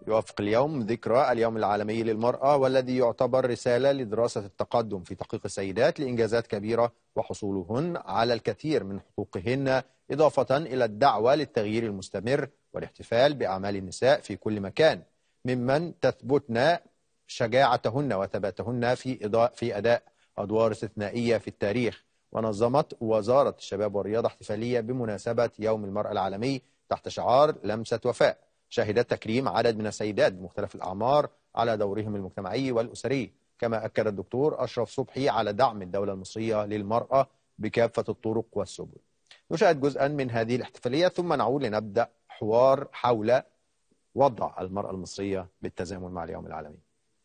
يوافق اليوم ذكرى اليوم العالمي للمرأة والذي يعتبر رسالة لدراسة التقدم في تحقيق السيدات لإنجازات كبيرة وحصولهن على الكثير من حقوقهن إضافة إلى الدعوة للتغيير المستمر والاحتفال بأعمال النساء في كل مكان ممن تثبتن شجاعتهن وثباتهن في إضاء في أداء أدوار استثنائية في التاريخ ونظمت وزارة الشباب والرياضة احتفالية بمناسبة يوم المرأة العالمي تحت شعار لمسة وفاء شهدت تكريم عدد من السيدات بمختلف الأعمار على دورهم المجتمعي والأسري كما أكد الدكتور أشرف صبحي على دعم الدولة المصرية للمرأة بكافة الطرق والسبل نشاهد جزءا من هذه الاحتفالية ثم نعود لنبدأ حوار حول وضع المرأة المصرية بالتزامن مع اليوم العالمي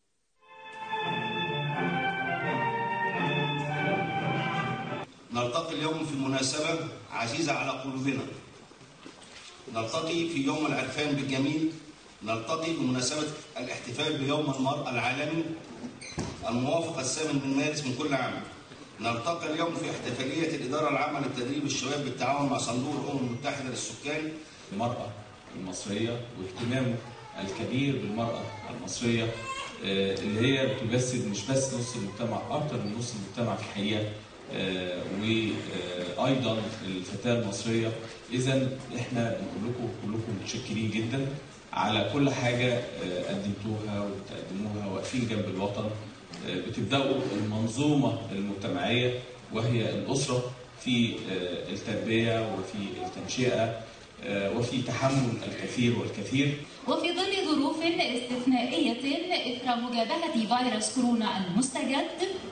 نلتقي اليوم في مناسبة عزيزة على قلوبنا نلتقي في يوم العرفان بالجميل نلتقي بمناسبة الاحتفال بيوم المرأة العالمي الموافق الثامن من مارس من كل عام نلتقي اليوم في احتفالية الإدارة العامة للتدريب الشباب بالتعاون مع صندوق الأمم المتحدة للسكان المرأة المصرية واهتمامه الكبير بالمرأة المصرية آه، اللي هي بتجسد مش بس نص المجتمع أكتر من نص المجتمع في الحقيقة آه، وأيضا الفتاة المصرية إذا إحنا نقول لكم كلكم متشكرين جدا على كل حاجة آه، قدمتوها وبتقدموها واقفين جنب الوطن آه، بتبدأوا المنظومة المجتمعية وهي الأسرة في آه، التربية وفي التنشئة آه، وفي تحمل الكثير والكثير وفي ظل ظروف استثنائية إثر مجابهة فيروس كورونا المستجد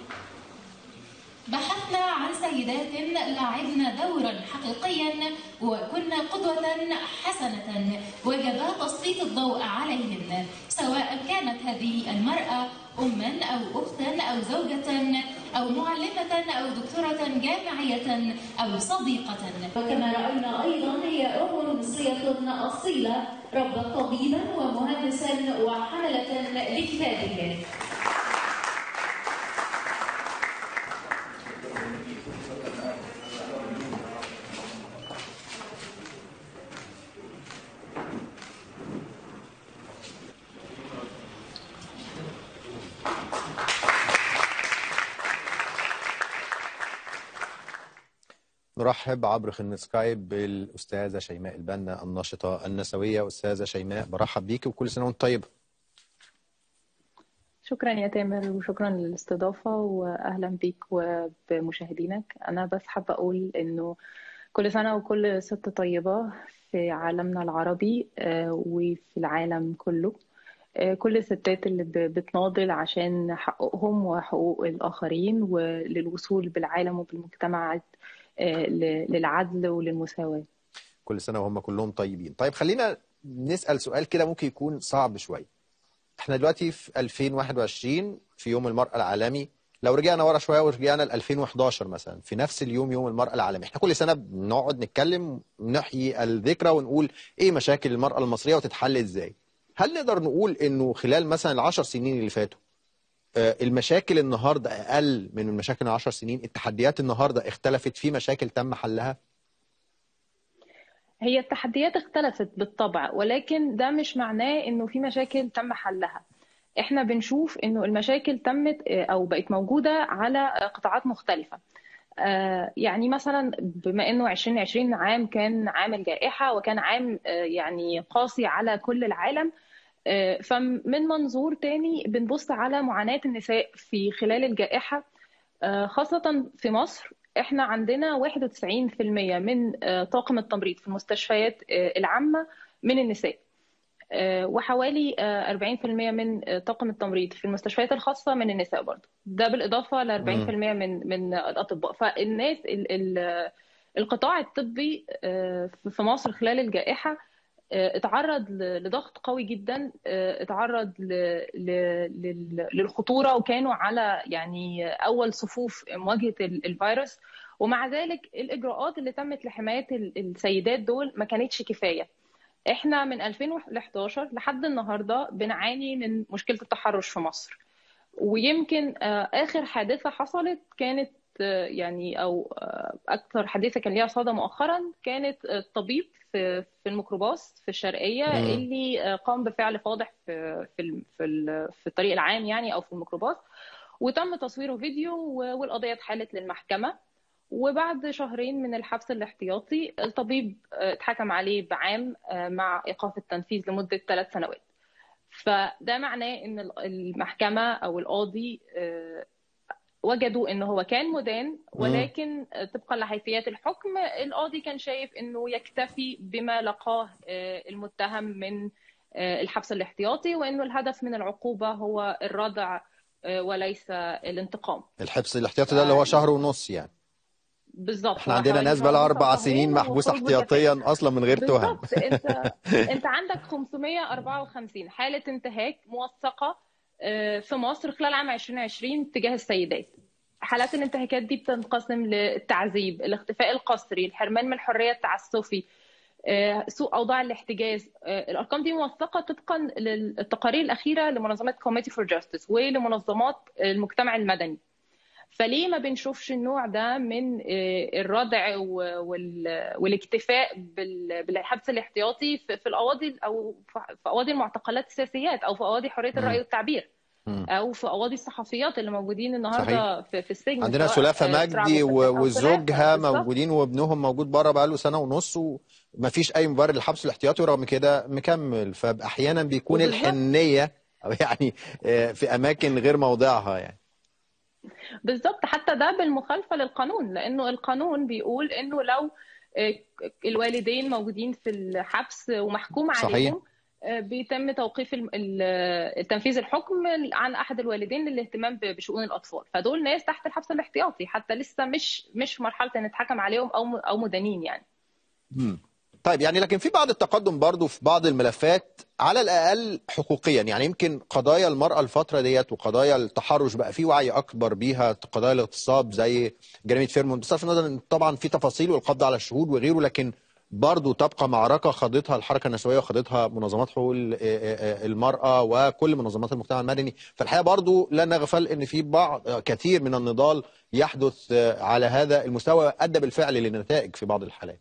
بحثنا عن سيدات لعبن دورا حقيقيا وكن قدوة حسنة وجب تسليط الضوء عليهن سواء كانت هذه المرأة أما أو أختا أو زوجة أو معلمة أو دكتورة جامعية أو صديقة وكما رأينا أيضا هي أم مصرية أصيلة ربت طبيبا ومهندسا وحملة لكتابه نرحب عبر خن سكايب بالأستاذة شيماء البنا الناشطة النسوية أستاذة شيماء برحب بيك وكل سنة وانت طيبة شكرا يا تامر وشكرا للاستضافة وأهلا بيك وبمشاهدينك أنا بس حابة أقول إنه كل سنة وكل ست طيبة في عالمنا العربي آه، وفي العالم كله آه، كل الستات اللي ب- بتناضل عشان حقوقهم وحقوق الآخرين وللوصول بالعالم وبالمجتمعات آه، ل- للعدل وللمساواة كل سنة وهم كلهم طيبين طيب خلينا نسأل سؤال كده ممكن يكون صعب شوية احنا دلوقتي في 2021 في يوم المرأة العالمي لو رجعنا ورا شوية ورجعنا ل 2011 مثلا في نفس اليوم يوم المرأة العالمي احنا كل سنة بنقعد نتكلم نحيي الذكرى ونقول ايه مشاكل المرأة المصرية وتتحل ازاي هل نقدر نقول انه خلال مثلا العشر سنين اللي فاتوا آه، المشاكل النهاردة أقل من المشاكل العشر سنين التحديات النهاردة اختلفت في مشاكل تم حلها هي التحديات اختلفت بالطبع ولكن ده مش معناه انه في مشاكل تم حلها احنا بنشوف انه المشاكل تمت اه، او بقت موجودة على اه، قطاعات مختلفة آه، يعني مثلا بما انه 2020 عام كان عام الجائحة وكان عام اه، يعني قاسي على كل العالم آه، فمن منظور تاني بنبص على معاناة النساء في خلال الجائحة آه، خاصة في مصر احنا عندنا 91% من آه، طاقم التمريض في المستشفيات آه، العامة من النساء آه، وحوالي آه، 40% من آه، طاقم التمريض في المستشفيات الخاصة من النساء برضه ده بالإضافة ل 40% من من الأطباء فالناس ال- ال- القطاع الطبي آه، في مصر خلال الجائحة آه، اتعرض ل- لضغط قوي جدا آه، اتعرض ل- ل- لل- للخطورة وكانوا على يعني أول صفوف مواجهة ال- الفيروس ومع ذلك الإجراءات اللي تمت لحماية ال- السيدات دول ما كانتش كفاية احنا من 2011 لحد النهارده بنعاني من مشكله التحرش في مصر ويمكن آه، اخر حادثه حصلت كانت يعني او اكثر حديثه كان ليها صدى مؤخرا كانت الطبيب في في الميكروباص في الشرقيه مم. اللي قام بفعل فاضح في في ال- في ال- في الطريق العام يعني او في الميكروباص وتم تصويره فيديو و- والقضيه اتحالت للمحكمه وبعد شهرين من الحبس الاحتياطي الطبيب آه، اتحكم عليه بعام آه، مع ايقاف التنفيذ لمده ثلاث سنوات فده معناه ان ال- المحكمه او القاضي آه، وجدوا ان هو كان مدان ولكن آه، طبقا لحيثيات الحكم القاضي كان شايف انه يكتفي بما لقاه آه، المتهم من آه، الحبس الاحتياطي وانه الهدف من العقوبه هو الردع آه، وليس الانتقام الحبس الاحتياطي ده اللي هو شهر ونص يعني بالظبط احنا هو عندنا حوالي ناس شهر بقى لها ونص اربع أو سنين شهرين محبوسه والمفروض بكفاءة. احتياطيا اصلا من غير تهم بالظبط انت انت عندك 554 حاله انتهاك موثقه آه، في مصر خلال عام 2020 تجاه السيدات حالات الانتهاكات دي بتنقسم للتعذيب الاختفاء القسري الحرمان من الحريه التعسفي آه، سوء اوضاع الاحتجاز آه، الارقام دي موثقه طبقا للتقارير الاخيره لمنظمه كوميتي فور جاستس ولمنظمات المجتمع المدني فليه ما بنشوفش النوع ده من آه، الردع و- وال- والاكتفاء بال- بالحبس الاحتياطي في في القواضي او في في قواضي المعتقلات السياسيات او في قواضي حريه مم. الراي والتعبير مم. او في قواضي الصحفيات اللي موجودين النهارده في, في السجن عندنا سواء، سلافة آه، مجدي سعد و- الفتاح أو وزوجها سلافة، بالظبط. موجودين وابنهم موجود بره بقاله سنة ونص ومفيش أي مبرر للحبس الاحتياطي ورغم كده مكمل فأحيانا بيكون وبالظبط. الحنية أو يعني آه، في أماكن غير موضعها يعني بالظبط حتى ده بالمخالفه للقانون لانه القانون بيقول انه لو آه، الوالدين موجودين في الحبس ومحكوم صحيح. عليهم آه، بيتم توقيف الم- ال- تنفيذ الحكم عن احد الوالدين للاهتمام ب- بشؤون الاطفال فدول ناس تحت الحبس الاحتياطي حتى لسه مش مش في مرحله ان اتحكم عليهم او م- او مدانين يعني مم. طيب يعني لكن في بعض التقدم برضو في بعض الملفات على الأقل حقوقيا يعني يمكن قضايا المرأة الفترة ديت وقضايا التحرش بقى في وعي أكبر بيها قضايا الاغتصاب زي جريمة فيرمونت بصرف النظر إن طبعا في تفاصيل والقبض على الشهود وغيره لكن برضو تبقى معركة خاضتها الحركة النسوية وخاضتها منظمات حقوق ال- آه، آه، المرأة وكل منظمات المجتمع المدني فالحقيقة برضو لا نغفل إن في بعض آه، كثير من النضال يحدث آه، على هذا المستوى أدى بالفعل لنتائج في بعض الحالات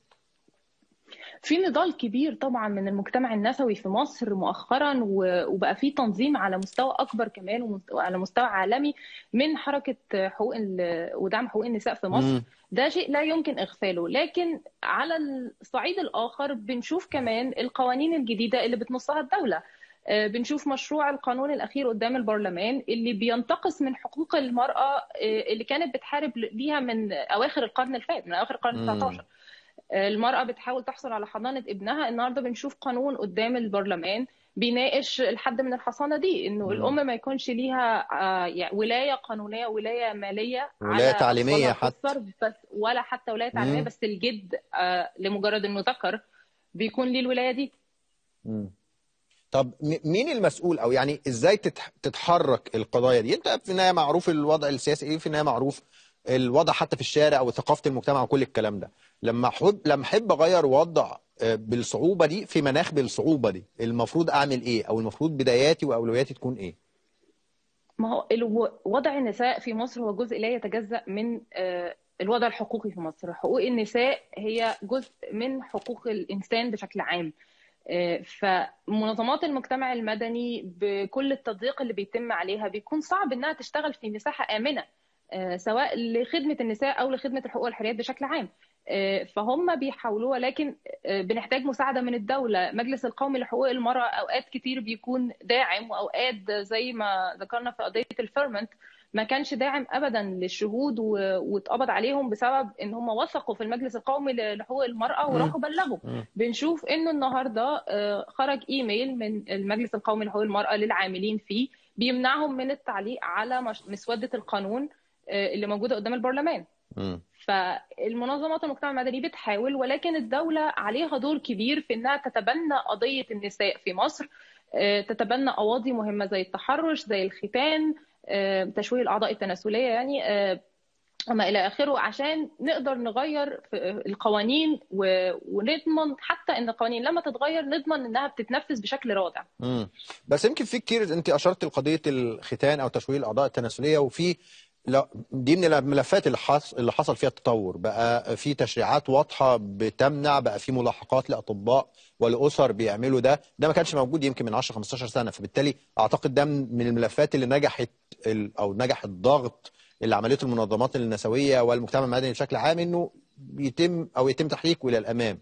في نضال كبير طبعا من المجتمع النسوي في مصر مؤخرا و- وبقى في تنظيم على مستوى اكبر كمان ومست- وعلى مستوى عالمي من حركه حقوق ال- ودعم حقوق النساء في مصر مم. ده شيء لا يمكن اغفاله لكن على الصعيد الاخر بنشوف كمان القوانين الجديده اللي بتنصها الدوله آه، بنشوف مشروع القانون الاخير قدام البرلمان اللي بينتقص من حقوق المراه آه، اللي كانت بتحارب ليها من اواخر القرن الفات من اواخر القرن مم. 19 المرأة بتحاول تحصل على حضانة ابنها النهاردة بنشوف قانون قدام البرلمان بيناقش الحد من الحصانة دي انه مم. الام ما يكونش ليها آه، يعني ولاية قانونية ولاية مالية ولاية على تعليمية أطفالها في حتى. الصرف بس ولا حتى ولاية تعليمية مم. بس الجد آه، لمجرد انه ذكر بيكون ليه الولاية دي مم. طب م- مين المسؤول او يعني ازاي تتح- تتحرك القضايا دي انت في النهايه معروف الوضع السياسي ايه في النهايه معروف الوضع حتى في الشارع وثقافه المجتمع وكل الكلام ده لما احب لما احب اغير وضع آه، بالصعوبه دي في مناخ بالصعوبه دي المفروض اعمل ايه او المفروض بداياتي واولوياتي تكون ايه ما هو الو- وضع النساء في مصر هو جزء لا يتجزأ من آه، الوضع الحقوقي في مصر حقوق النساء هي جزء من حقوق الإنسان بشكل عام آه، فمنظمات المجتمع المدني بكل التضييق اللي بيتم عليها بيكون صعب انها تشتغل في مساحة آمنة آه، سواء لخدمة النساء أو لخدمة الحقوق والحريات بشكل عام آه، فهم بيحاولوا ولكن آه، بنحتاج مساعدة من الدولة مجلس القومي لحقوق المرأة أوقات كتير بيكون داعم وأوقات زي ما ذكرنا في قضية الفيرمنت ما كانش داعم ابدا للشهود و- واتقبض عليهم بسبب ان هم وثقوا في المجلس القومي لحقوق المراه وراحوا بلغوا مم. بنشوف انه النهارده آه، خرج ايميل من المجلس القومي لحقوق المراه للعاملين فيه بيمنعهم من التعليق على مش- مسوده القانون آه، اللي موجوده قدام البرلمان مم. فالمنظمات المجتمع المدني بتحاول ولكن الدولة عليها دور كبير في انها تتبنى قضية النساء في مصر آه، تتبنى قواضي مهمة زي التحرش زي الختان آه، تشويه الأعضاء التناسلية يعني آه، وما إلى آخره عشان نقدر نغير في القوانين و- ونضمن حتى إن القوانين لما تتغير نضمن إنها بتتنفذ بشكل رادع مم. بس يمكن في كتير انت اشرت لقضيه الختان او تشويه الاعضاء التناسليه وفي لا دي من الملفات اللي حصل اللي حصل فيها التطور بقى في تشريعات واضحه بتمنع بقى في ملاحقات لاطباء ولاسر بيعملوا ده ده ما كانش موجود يمكن من 10 15 سنه فبالتالي اعتقد ده من الملفات اللي نجحت ال- او نجح الضغط اللي عملته المنظمات النسويه والمجتمع المدني بشكل عام انه يتم او يتم تحريكه الى الامام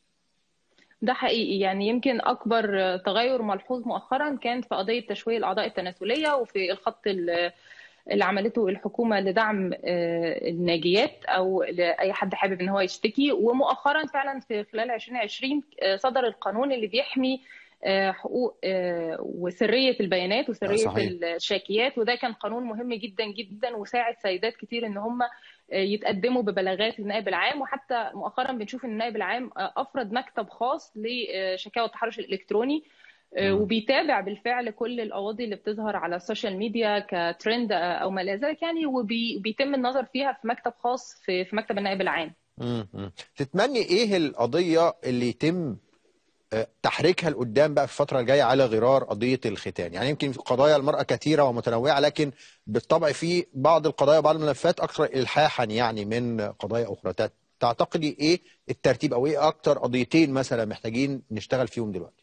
ده حقيقي يعني يمكن أكبر تغير ملحوظ مؤخرا كان في قضية تشويه الأعضاء التناسلية وفي الخط ال- اللي عملته الحكومة لدعم آه، الناجيات أو لأي حد حابب إن هو يشتكي ومؤخرا فعلا في خلال 2020 آه، صدر القانون اللي بيحمي آه، حقوق آه، وسرية البيانات وسرية صحيح. الشاكيات وده كان قانون مهم جدا جدا وساعد سيدات كتير إن هم يتقدموا ببلاغات للنائب العام وحتى مؤخرا بنشوف ان النائب العام افرد مكتب خاص لشكاوى التحرش الالكتروني مم. وبيتابع بالفعل كل القواضي اللي بتظهر على السوشيال ميديا كترند او ما الى ذلك يعني وبيتم النظر فيها في مكتب خاص في في مكتب النائب العام مم. مم. تتمني ايه القضيه اللي يتم آه، تحريكها لقدام بقى في الفتره الجايه على غرار قضيه الختان يعني يمكن في قضايا المراه كثيره ومتنوعه لكن بالطبع في بعض القضايا وبعض الملفات اكثر الحاحا يعني من قضايا اخرى تع- تعتقدي ايه الترتيب او ايه اكتر قضيتين مثلا محتاجين نشتغل فيهم دلوقتي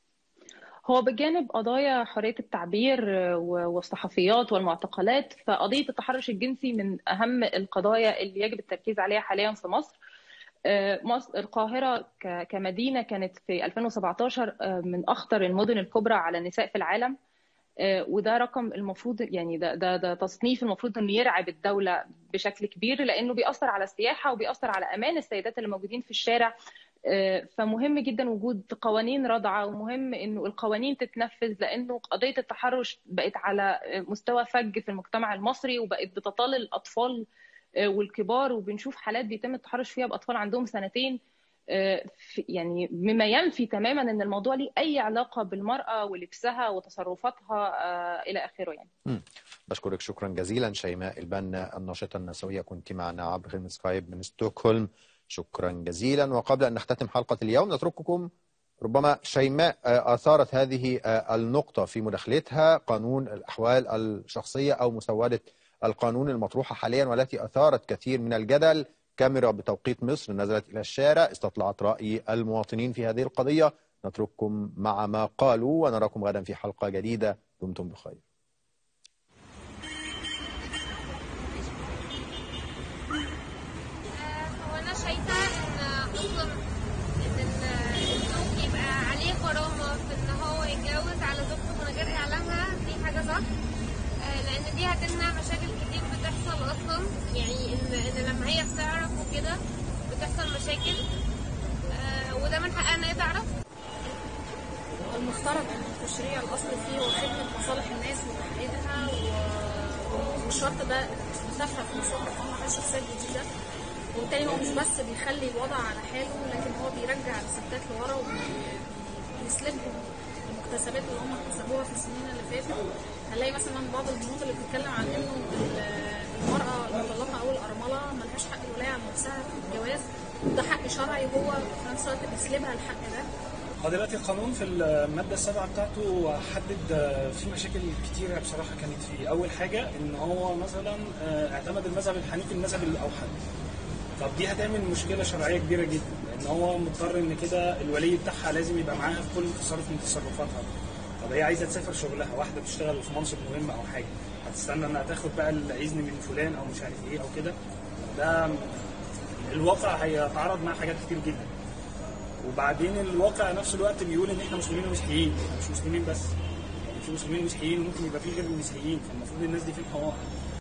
هو بجانب قضايا حرية التعبير و- والصحفيات والمعتقلات فقضية التحرش الجنسي من أهم القضايا اللي يجب التركيز عليها حاليا في مصر آه، مصر القاهرة ك- كمدينة كانت في 2017 آه، من أخطر المدن الكبرى على النساء في العالم آه، وده رقم المفروض يعني ده ده ده تصنيف المفروض انه يرعب الدوله بشكل كبير لانه بيأثر على السياحه وبيأثر على امان السيدات اللي موجودين في الشارع آه، فمهم جدا وجود قوانين رادعه ومهم انه القوانين تتنفذ لانه قضيه التحرش بقت على مستوى فج في المجتمع المصري وبقت بتطال الاطفال آه، والكبار وبنشوف حالات بيتم التحرش فيها باطفال عندهم سنتين آه، في- يعني مما ينفي تماما ان الموضوع ليه اي علاقه بالمراه ولبسها وتصرفاتها آه، الى اخره يعني بشكرك شكرا جزيلا شيماء البنا الناشطه النسويه كنت معنا عبر السكايب من ستوكهولم شكرا جزيلا وقبل ان نختتم حلقه اليوم نترككم ربما شيماء آه، اثارت هذه آه، النقطه في مداخلتها قانون الاحوال الشخصيه او مسوده القانون المطروحه حاليا والتي اثارت كثير من الجدل كاميرا بتوقيت مصر نزلت الى الشارع استطلعت راي المواطنين في هذه القضيه نترككم مع ما قالوا ونراكم غدا في حلقه جديده دمتم بخير هو انا شايفه ان اصلا ان ال- الزوج يبقى عليه غرامه في ان هو يتجوز على زوجته من غير اعلامها دي حاجه صح آه، لان دي هتمنع مشاكل كتير بتحصل اصلا يعني ان ان لما هي بتعرف وكده بتحصل مشاكل آه، وده من حقها ان هي تعرف المفترض ان التشريع الاصل فيه هو خدمه مصالح الناس وتحقيقها و- والشرط ده انتفى في مشروع قانون الحياه الشخصيه الجديده وبالتالي هو مش بس بيخلي الوضع على حاله لكن هو بيرجع الستات لورا وبيسلبهم المكتسبات اللي هم اكتسبوها في السنين اللي فاتت هنلاقي مثلا بعض البنود اللي بتتكلم عن انه ال- المراه المطلقه او الارمله ملهاش حق الولايه على نفسها في الجواز ده حق شرعي وهو في نفس الوقت بيسلبها الحق ده هو دلوقتي القانون في المادة السابعة بتاعته حدد آه، في مشاكل كتيرة بصراحة كانت فيه، أول حاجة إن هو مثلا آه، اعتمد المذهب الحنيفي المذهب الأوحد. طب دي هتعمل مشكلة شرعية كبيرة جدا، لأن هو مضطر إن كده الولي بتاعها لازم يبقى معاها في كل تصرف من تصرفاتها. طب هي عايزة تسافر شغلها، واحدة بتشتغل في منصب مهم أو حاجة، هتستنى إنها تاخد بقى الإذن من فلان أو مش عارف إيه أو كده. ده الواقع هيتعرض مع حاجات كتير جدا. وبعدين الواقع نفس الوقت بيقول ان احنا مسلمين ومسيحيين احنا مش مسلمين بس يعني في مسلمين ومسيحيين وممكن يبقى في غير المسيحيين فالمفروض الناس دي في الحوار